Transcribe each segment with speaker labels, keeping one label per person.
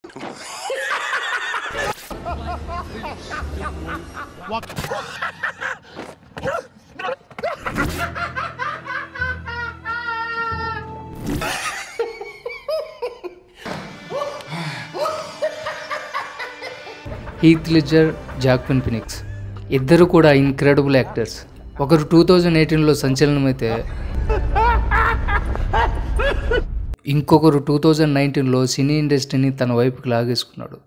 Speaker 1: Heath ledger జాక్విన్ Phoenix ఇద్దరు కూడా incredible actors ఒకరు టూ థౌజండ్ ఎయిటీన్లో సంచలనమైతే ఇంకొకరు టూ థౌజండ్ నైన్టీన్లో సినీ ఇండస్ట్రీని తన వైపుకి లాగేసుకున్నాడు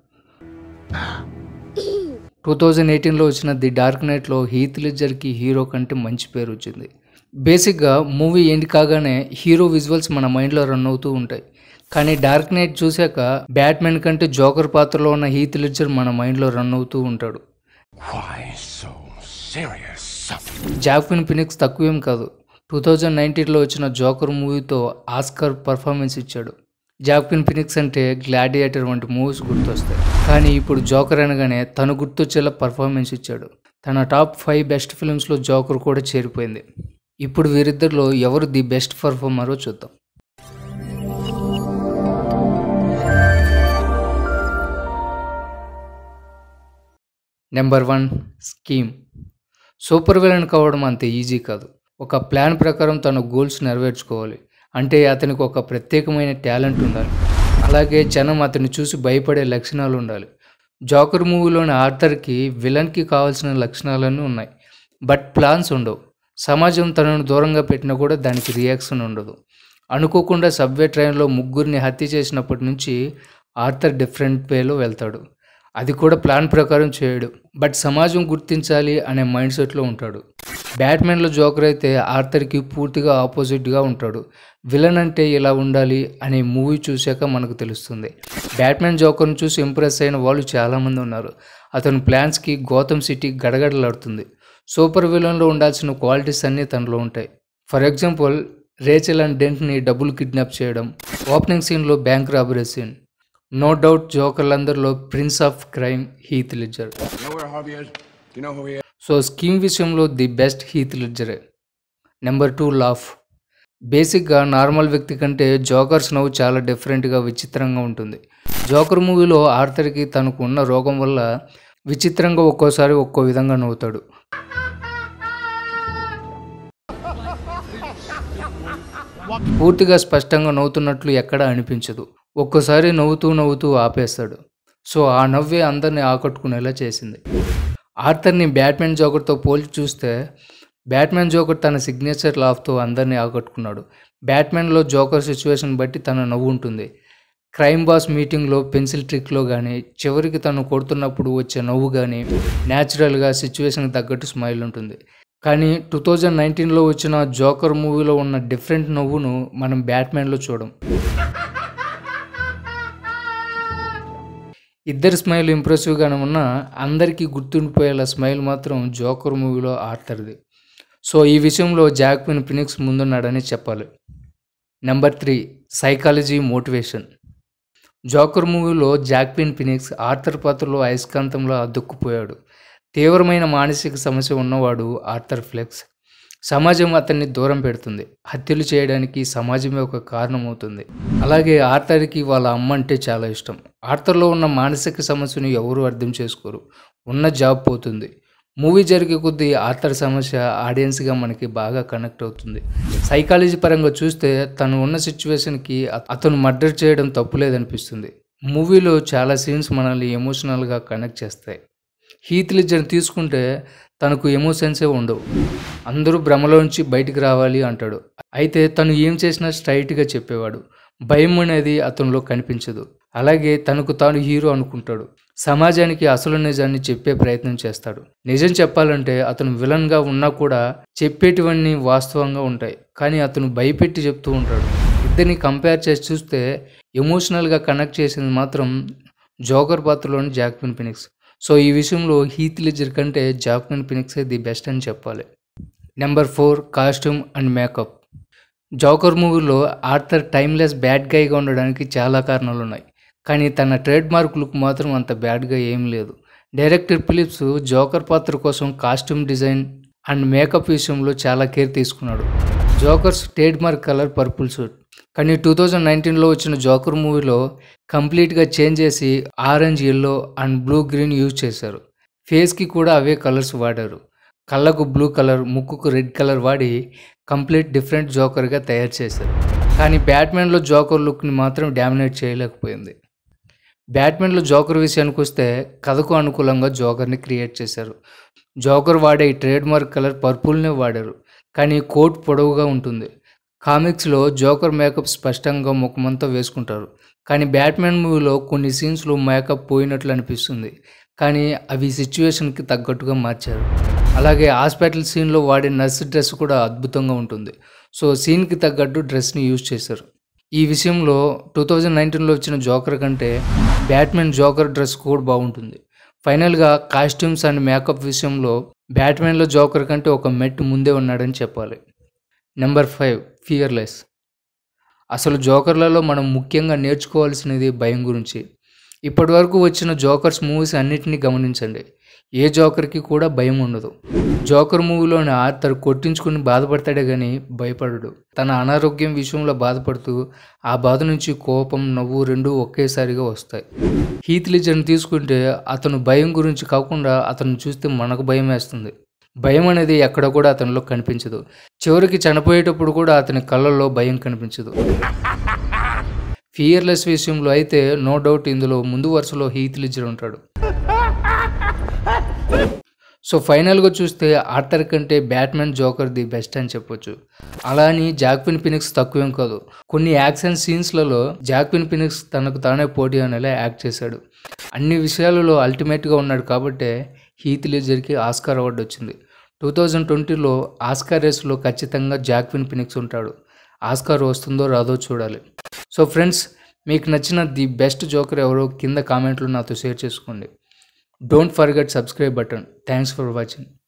Speaker 1: టూ థౌజండ్ ఎయిటీన్లో వచ్చిన ది డార్క్ నైట్లో హీత్ లిజర్కి హీరో కంటే మంచి పేరు వచ్చింది బేసిక్గా మూవీ ఎండ్ కాగానే హీరో విజువల్స్ మన మైండ్లో రన్ అవుతూ ఉంటాయి కానీ డార్క్ నైట్ చూశాక బ్యాట్మెన్ కంటే జోకర్ పాత్రలో ఉన్న హీత్ లిడ్జర్ మన మైండ్లో రన్ అవుతూ ఉంటాడు
Speaker 2: Why so serious?
Speaker 1: Joaquin Phoenix తక్కువేం కాదు టూ థౌజండ్ నైన్టీన్లో వచ్చిన జోకర్ మూవీతో ఆస్కర్ పర్ఫార్మెన్స్ ఇచ్చాడు జాక్విన్ ఫినిక్స్ అంటే గ్లాడియేటర్ వంటి మూవీస్ గుర్తొస్తాయి కానీ ఇప్పుడు జోకర్ అనగానే తను గుర్తొచ్చేలా పర్ఫార్మెన్స్ ఇచ్చాడు తన టాప్ ఫైవ్ బెస్ట్ ఫిల్మ్స్లో జోకర్ కూడా చేరిపోయింది ఇప్పుడు వీరిద్దరిలో ఎవరు ది బెస్ట్ పర్ఫార్మరో చూద్దాం number one scheme super villain కావడం అంత ఈజీ కాదు ఒక ప్లాన్ ప్రకారం తన గోల్స్ నెరవేర్చుకోవాలి అంటే అతనికి ఒక ప్రత్యేకమైన టాలెంట్ ఉండాలి అలాగే జనం అతన్ని చూసి భయపడే లక్షణాలు ఉండాలి జోకర్ మూవీలోని ఆర్థర్కి విలన్కి కావాల్సిన లక్షణాలన్నీ ఉన్నాయి బట్ ప్లాన్స్ ఉండవు సమాజం తనను దూరంగా పెట్టినా కూడా దానికి రియాక్షన్ ఉండదు అనుకోకుండా సబ్వే ట్రైన్లో ముగ్గురిని హత్య చేసినప్పటి నుంచి ఆర్థర్ డిఫరెంట్ వేలో వెళ్తాడు అది కూడా ప్లాన్ ప్రకారం చేయడు బట్ సమాజం గుర్తించాలి అనే మైండ్ సెట్లో ఉంటాడు బ్యాట్మెన్లో జోకర్ అయితే ఆర్థర్కి పూర్తిగా ఆపోజిట్గా ఉంటాడు విలన్ అంటే ఇలా ఉండాలి అనే మూవీ చూశాక మనకు తెలుస్తుంది బ్యాట్మెన్ జోకర్ని చూసి ఇంప్రెస్ అయిన వాళ్ళు చాలామంది ఉన్నారు అతని ప్లాన్స్కి గౌతమ్ సిటీ గడగడలాడుతుంది సూపర్ విలన్లో ఉండాల్సిన క్వాలిటీస్ అన్నీ తనలో ఉంటాయి ఫర్ ఎగ్జాంపుల్ రేచల్ అండ్ డెంట్ని డబ్బులు కిడ్నాప్ చేయడం ఓపెనింగ్ సీన్లో bank robbery scene no doubt జోకర్లందరిలో prince of crime Heath Ledger
Speaker 2: You know where Harvey is? Do you know who he is?
Speaker 1: So scheme విషయంలో ది బెస్ట్ హీత్ లిడ్జరే number two laugh బేసిక్గా normal వ్యక్తి కంటే jokers నవ్వు చాలా డిఫరెంట్గా విచిత్రంగా ఉంటుంది జోకర్ మూవీలో ఆర్థర్కి తనకు ఉన్న రోగం వల్ల విచిత్రంగా ఒక్కోసారి ఒక్కో విధంగా నవ్వుతాడు పూర్తిగా స్పష్టంగా నవ్వుతున్నట్లు ఎక్కడా అనిపించదు ఒక్కోసారి నవ్వుతూ నవ్వుతూ ఆపేస్తాడు సో ఆ నవ్వే అందరిని ఆకట్టుకునేలా చేసింది ఆర్థర్ని బ్యాట్మెన్ జోకర్తో పోల్చి చూస్తే బ్యాట్మెన్ జోకర్ తన సిగ్నేచర్ లాఫ్తో అందరినీ ఆకట్టుకున్నాడు బ్యాట్మెన్లో జోకర్ సిచ్యువేషన్ బట్టి తన నవ్వు ఉంటుంది క్రైమ్ బాస్ మీటింగ్లో పెన్సిల్ ట్రిక్లో కానీ చివరికి తను కొడుతున్నప్పుడు వచ్చే నవ్వు కానీ న్యాచురల్గా సిచ్యువేషన్కి తగ్గట్టు స్మైల్ ఉంటుంది కానీ టూ థౌజండ్ నైన్టీన్లో వచ్చిన జోకర్ మూవీలో ఉన్న డిఫరెంట్ నవ్వును మనం బ్యాట్మెన్లో చూడం ఇద్దరి స్మైల్ ఇంప్రెసివ్గానే ఉన్నా అందరికీ గుర్తుండిపోయేలా స్మైల్ మాత్రం జోకర్ మూవీలో ఆర్థర్ది సో ఈ విషయంలో జాక్విన్ ఫినిక్స్ ముందున్నాడని చెప్పాలి number three psychology motivation Joker మూవీలో జాక్విన్ ఫినిక్స్ ఆర్థర్ పాత్రలో అయస్కాంతంలో అదుక్కుపోయాడు తీవ్రమైన మానసిక సమస్య ఉన్నవాడు ఆర్థర్ ఫ్లెక్స్ సమాజం అతన్ని దూరం పెడుతుంది హత్యలు చేయడానికి సమాజమే ఒక కారణమవుతుంది అలాగే ఆర్థర్కి వాళ్ళ అమ్మ అంటే చాలా ఇష్టం ఆర్థర్లో ఉన్న మానసిక సమస్యను ఎవరు అర్థం చేసుకోరు ఉన్న జాబ్ పోతుంది మూవీ జరిగే కొద్దీ ఆర్థర్ సమస్య ఆడియన్స్గా మనకి బాగా కనెక్ట్ అవుతుంది సైకాలజీ పరంగా చూస్తే తను ఉన్న సిచ్యువేషన్కి అతను మర్డర్ చేయడం తప్పులేదనిపిస్తుంది మూవీలో చాలా సీన్స్ మనల్ని ఎమోషనల్గా కనెక్ట్ చేస్తాయి హీత్ లిజర్ తీసుకుంటే తనకు ఎమోషన్సే ఉండవు అందరూ భ్రమలోంచి బయటికి రావాలి అంటాడు అయితే తను ఏం చేసినా స్ట్రైట్గా చెప్పేవాడు భయం అనేది అతనిలో కనిపించదు అలాగే తనకు తాను హీరో అనుకుంటాడు సమాజానికి అసలు నిజాన్ని చెప్పే ప్రయత్నం చేస్తాడు నిజం చెప్పాలంటే అతను విలన్గా ఉన్నా కూడా చెప్పేటివన్నీ వాస్తవంగా ఉంటాయి కానీ అతను భయపెట్టి చెప్తూ ఉంటాడు ఇద్దరిని కంపేర్ చేసి చూస్తే ఎమోషనల్గా కనెక్ట్ చేసింది మాత్రం జోకర్ పాత్రలోని జాక్విన్ ఫినిక్స్ సో ఈ విషయంలో హీత్ లిజర్ కంటే జాక్విన్ ఫినిక్సే ది బెస్ట్ అని చెప్పాలి number four costume and makeup Joker మూవీలో ఆర్థర్ టైమ్లెస్ బ్యాడ్ గైగా ఉండడానికి చాలా కారణాలు ఉన్నాయి కానీ తన ట్రేడ్ మార్క్ లుక్ మాత్రం అంత బ్యాడ్గా ఏం లేదు డైరెక్టర్ ఫిలిప్స్ జోకర్ పాత్ర కోసం కాస్ట్యూమ్ డిజైన్ అండ్ మేకప్ విషయంలో చాలా కేర్ తీసుకున్నాడు Joker's trademark colour purple suit కానీ టూ థౌజండ్ నైన్టీన్లో వచ్చిన జోకర్ మూవీలో కంప్లీట్గా చేంజ్ చేసి orange yellow and blue green use చేశారు ఫేస్కి కూడా అవే కలర్స్ వాడారు కళ్ళకు బ్లూ కలర్ ముక్కుకు రెడ్ కలర్ వాడి కంప్లీట్ డిఫరెంట్ జోకర్గా తయారు చేశారు కానీ బ్యాట్మెన్లో జోకర్ లుక్ని మాత్రం డామినేట్ చేయలేకపోయింది బ్యాట్మెన్లో జోకర్ విషయానికి వస్తే కథకు అనుకూలంగా జోకర్ని క్రియేట్ చేశారు జోకర్ వాడే ఈ ట్రేడ్ మార్క్ కలర్ పర్పుల్నే వాడారు కానీ కోట్ పొడవుగా ఉంటుంది కామిక్స్లో జోకర్ మేకప్ స్పష్టంగా ముఖమంతా వేసుకుంటారు కానీ బ్యాట్మెన్ మూవీలో కొన్ని సీన్స్లో మేకప్ పోయినట్లు అనిపిస్తుంది కానీ అవి సిచ్యువేషన్కి తగ్గట్టుగా మార్చారు అలాగే హాస్పిటల్ సీన్లో వాడే నర్స్ డ్రెస్ కూడా అద్భుతంగా ఉంటుంది సో సీన్కి తగ్గట్టు డ్రెస్ని యూజ్ చేశారు ఈ విషయంలో టూ థౌజండ్ నైన్టీన్లో వచ్చిన జోకర్ కంటే బ్యాట్మెన్ జోకర్ డ్రెస్ కూడా బాగుంటుంది ఫైనల్గా కాస్ట్యూమ్స్ అండ్ మేకప్ విషయంలో బ్యాట్మెన్లో జోకర్ కంటే ఒక మెట్టు ముందే ఉన్నాడని చెప్పాలి నెంబర్ ఫైవ్ ఫియర్లెస్ అసలు జోకర్లలో మనం ముఖ్యంగా నేర్చుకోవాల్సినది భయం గురించి ఇప్పటివరకు వచ్చిన జోకర్స్ మూవీస్ అన్నిటినీ గమనించండి ఏ జోకర్కి కూడా భయం ఉండదు జోకర్ మూవీలోని ఆర్థర్ కొట్టించుకుని బాధపడతాడే కానీ భయపడడు తన అనారోగ్యం విషయంలో బాధపడుతూ ఆ బాధ నుంచి కోపం నవ్వు రెండు ఒకేసారిగా వస్తాయి హీత్ లిజర్ని తీసుకుంటే అతను భయం గురించి కాకుండా అతను చూస్తే మనకు భయం వేస్తుంది భయం అనేది ఎక్కడ కూడా అతనిలో కనిపించదు చివరికి చనిపోయేటప్పుడు కూడా అతని కళ్ళల్లో భయం కనిపించదు ఫియర్లెస్ విషయంలో అయితే నో డౌట్ ఇందులో ముందు వరుసలో హీత్ లిజర్ ఉంటాడు సో ఫైనల్గా చూస్తే ఆర్థర్ కంటే బ్యాట్మెన్ జోకర్ ది బెస్ట్ అని చెప్పొచ్చు అలా అని జాక్విన్ ఫినిక్స్ తక్కువేం కాదు కొన్ని యాక్షన్ సీన్స్లలో జాక్విన్ ఫినిక్స్ తనకు తానే పోటీ అనేలా యాక్ట్ చేశాడు అన్ని విషయాలలో అల్టిమేట్గా ఉన్నాడు కాబట్టే హీత్ లిజర్కి ఆస్కార్ అవార్డు వచ్చింది టూ థౌజండ్ ట్వంటీలో ఆస్కార్ రేస్లో ఖచ్చితంగా జాక్విన్ ఫినిక్స్ ఉంటాడు ఆస్కార్ వస్తుందో రాదో చూడాలి సో ఫ్రెండ్స్ మీకు నచ్చిన ది బెస్ట్ జోకర్ ఎవరో కింద కామెంట్లో నాతో షేర్ చేసుకోండి don't forget subscribe button thanks for watching